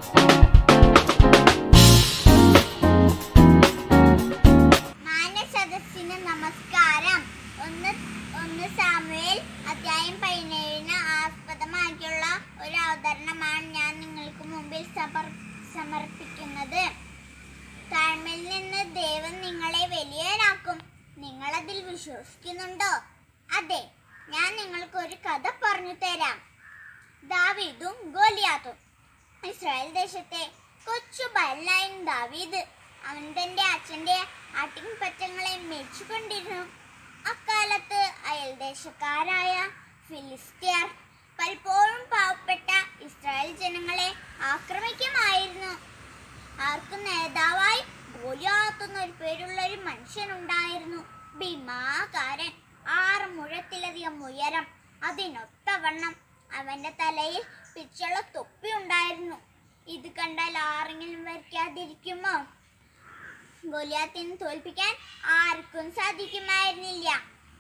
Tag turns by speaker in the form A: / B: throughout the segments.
A: മാനസദസ്സിന് നമസ്കാരം ഒന്ന് ഒന്ന് സാമുവേൽ അധ്യായം പതിനേഴിന് ആസ്പദമാക്കിയുള്ള ഒരു അവതരണമാണ് ഞാൻ നിങ്ങൾക്ക് മുമ്പിൽ സമർ- സമർപ്പിക്കുന്നത് താഴ്മയിൽ നിന്ന് ദൈവം നിങ്ങളെ വലിയവരാക്കും നിങ്ങൾ അതിൽ വിശ്വസിക്കുന്നുണ്ടോ അതെ ഞാൻ നിങ്ങൾക്ക് ഒരു കഥ പറഞ്ഞു തരാം ദാവീദും ഗോലിയാത്തും ഇസ്രായേൽ ദേശത്തെ കൊച്ചു ബയലായിരുന്നു ദാവീദ് അവൻ തന്റെ അച്ഛന്റെ ആട്ടിൻപറ്റങ്ങളെ മേച്ചുകൊണ്ടിരുന്നു അക്കാലത്ത് അയൽദേശക്കാരായ ഫിലിസ്തീയർ പലപ്പോഴും പാവപ്പെട്ട ഇസ്രായേൽ ജനങ്ങളെ ആക്രമിക്കുമായിരുന്നു ആർക്കും നേതാവായി ഗോലിയാത്തുന്ന ഒരു പേരുള്ള ഒരു മനുഷ്യനുണ്ടായിരുന്നു ഭീമാകാരൻ ആറ് മുഴത്തിലധികം ഉയരം അതിനൊത്തവണ്ണം അവന്റെ തലയിൽ പിച്ചുള്ള തൊപ്പി ഉണ്ടായിരുന്നു ഇത് കണ്ടാൽ ആരെങ്കിലും വരയ്ക്കാതിരിക്കുമോ ഗോലിയാത്തിനെ തോൽപ്പിക്കാൻ ആർക്കും സാധിക്കുമായിരുന്നില്ല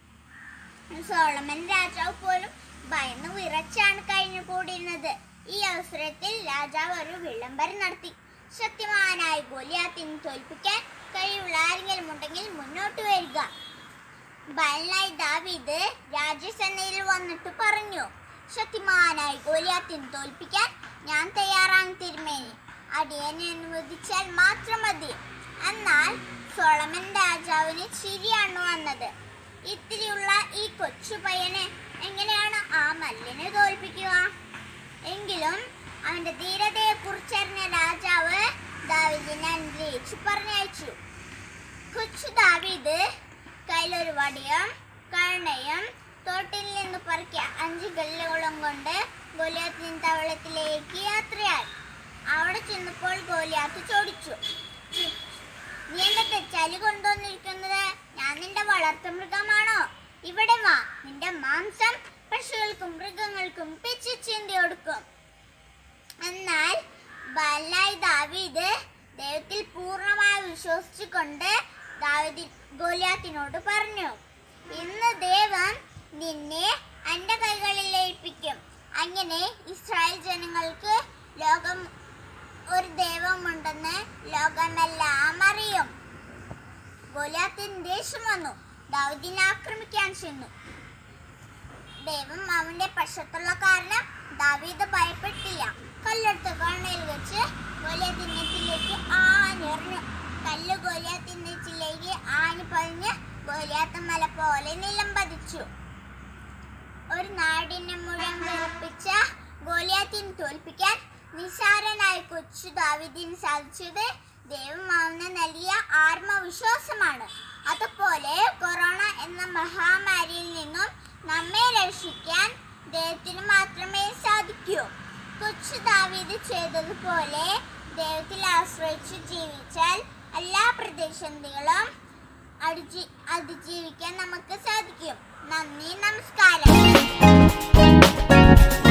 A: സോളമൻ രാജാവ് പോലും ഭയന്ന് വിറച്ചാണ് കഴിഞ്ഞു കൂടിയിരുന്നത് ഈ അവസരത്തിൽ രാജാവ് ഒരു വിളംബരം നടത്തി ശക്തിമാനായ ഗോലിയാത്തിനെ തോൽപ്പിക്കാൻ കഴിവുള്ള ആരെങ്കിലും ഉണ്ടെങ്കിൽ മുന്നോട്ട് വരിക ബലനായി ദാവീദ് രാജസേനയിൽ വന്നിട്ട് പറഞ്ഞു ശക്തിമാനായ ഗോലിയാത്തിനെ തോൽപ്പിക്കാൻ ഞാൻ തയ്യാറാണ് തിരുമേനി അടിയനെ അനുവദിച്ചാൽ മാത്രം മതി എന്നാൽ സോളമൻ രാജാവിന് ചിരിയാണ് വന്നത് ഇത്തിരിയുള്ള ഈ കൊച്ചു പയ്യനെ എങ്ങനെയാണ് ആ മല്ലിനെ തോൽപ്പിക്കുക എങ്കിലും അവന്റെ ധീരതയെ കുറിച്ചറിഞ്ഞ രാജാവ് ദാവിദിനെ അനുഗ്രഹിച്ചു പറഞ്ഞയച്ചു കൊച്ചു ദാവീദ് കയ്യിലൊരു വടിയും കരുണയും തോട്ടിൽ നിന്ന് പറക്കിയ അഞ്ച് കല്ലുകളും കൊണ്ട് ഗോലിയാത്തിൻ തവളത്തിലേക്ക് യാത്രയായി അവിടെ ചെന്നപ്പോൾ ഗോലിയാത്ത് ചോദിച്ചു നീ എന്റെ തെച്ചാലി കൊണ്ടുവന്നിരിക്കുന്നത് ഞാൻ നിന്റെ വളർത്തു മൃഗമാണോ ഇവിടെ വാ നിന്റെ മാംസം പശുക്കൾക്കും മൃഗങ്ങൾക്കും പിച്ചു ചിന്തി കൊടുക്കും എന്നാൽ ബാലായി ദാവീദ് ദൈവത്തിൽ പൂർണ്ണമായി വിശ്വസിച്ചുകൊണ്ട് ദാവീദ് ഗോലിയാത്തിനോട് പറഞ്ഞു ഇന്ന് ദൈവം നിന്നെ എൻ്റെ കൈകളിൽ ഏൽപ്പിക്കും അങ്ങനെ ഇസ്രായേൽ ജനങ്ങൾക്ക് ലോകം ഒരു ദൈവമുണ്ടെന്ന് ലോകമെല്ലാം അറിയും ഗോലിയാത്തിന് ദേഷ്യം വന്നു ദാവീദിനെ ആക്രമിക്കാൻ ചെന്നു ദൈവം അവന്റെ പക്ഷത്തുള്ള കാരണം ദാവീദ് ഭയപ്പെട്ടില്ല കല്ലെടുത്ത് കണ്ണയിൽ വെച്ച് ഗോലിയാത്തിന്റെ നെറ്റിലേക്ക് ആഞ്ഞെറിഞ്ഞു കല്ല് ഗോലിയാത്തിന്റെ നെറ്റിലേക്ക് ആഞ്ഞു പതിഞ്ഞ് ഗോലിയാത്ത് മല പോലെ നിലം പതിച്ചു ഒരു നാടിനെ മുഴുവൻ വിറപ്പിച്ച ഗോലിയാത്തിനെ തോൽപ്പിക്കാൻ നിസാരനായ കൊച്ചു ദാവിദിന് സാധിച്ചത് ദൈവം അവന് നൽകിയ ആത്മവിശ്വാസമാണ് അതുപോലെ കൊറോണ എന്ന മഹാമാരിയിൽ നിന്നും നമ്മെ രക്ഷിക്കാൻ ദൈവത്തിന് മാത്രമേ സാധിക്കൂ കൊച്ചു ദാവീദ് ചെയ്തതുപോലെ ദൈവത്തിൽ ആശ്രയിച്ച് ജീവിച്ചാൽ എല്ലാ പ്രതിസന്ധികളും അടിജി അതിജീവിക്കാൻ നമുക്ക് സാധിക്കും നന്ദി നമസ്കാരം